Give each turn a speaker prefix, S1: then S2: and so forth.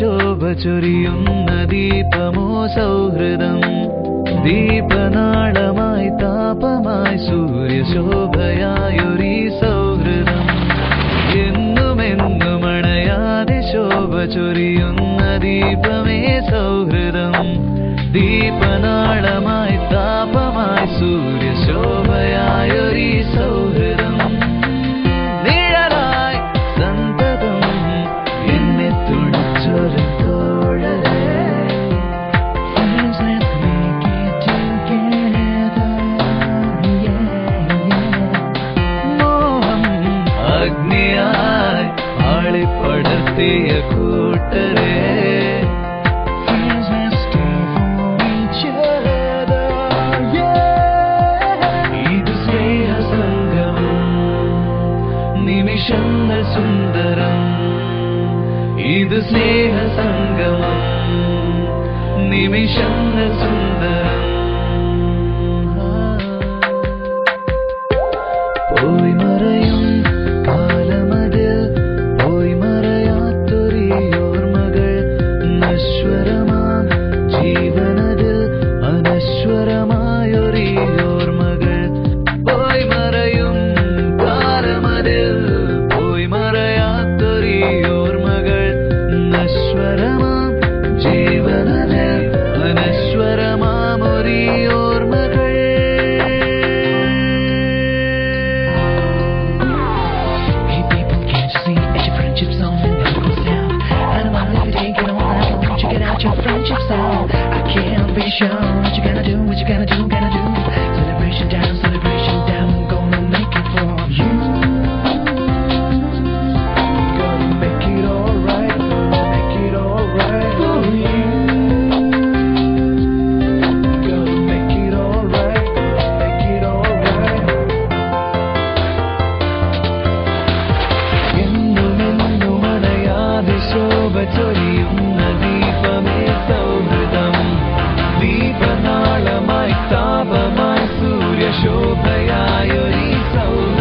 S1: ശോഭ ചൊരിയുന്ന ദീപമോ സൗഹൃദം ദീപനാളമായി താപമായി സൂര്യശോഭയായൊരീ സൗഹൃദം എന്നുമെന്നും അണയാതെ ശോഭ ചൊരിയുന്ന ദീപമേ സൗഹൃദം ദീപനാളമായി താപമായി സൂര്യശോഭയായൊരീ സൗഹൃദം നിഴലായി സന്തതം എന്നെ തുണച്ചൊരു തോഴലേ Friends, let's make it together. Yeah, yeah. മോഹം അഗ്നിയായി ആളിപ്പടർത്തിയ കൂട്ടരെ Friends, let's stay for each other. Yeah. ഇത് സ്നേഹസംഗമം നിമിഷങ്ങൾ സുന്ദരം ഇത് സ്നേഹസംഗമം നിമിഷങ്ങൾ സുന്ദരം പോയി മറയും കാലമതിൽ പോയി മറയാത്തൊരീ ഓർമ്മകൾ നശ്വരമാം ജീവനതിൽ അനശ്വരമായൊരീ ഓർമ്മകൾ പോയി മറയും കാലമതിൽ പോയി മറയാത്തൊരീ ഓർമ്മകൾ നശ്വരമാം ജീവനതിൽ അനശ്വരമാം ഒരീ ഓർമ്മകൾ
S2: Hey people, can't you see it's your friendship song and never goes down? And I'm out every day, get on that phone, won't you get out your friendship song? I can't be sure what you gotta do, what you gotta do, gotta do. Celebration down, celebration down, gonna make it for you. Gonna make it alright, gonna make it alright for you. Gonna make it alright, gonna make it alright.
S1: എന്നുമെന്നും അണയാതെ ശോഭ ചൊരിയുന്ന ദീപമേ സൗഹൃദം ദീപനാളമായി താപമായി സൂര്യശോഭയായൊരീ സൗഹൃദം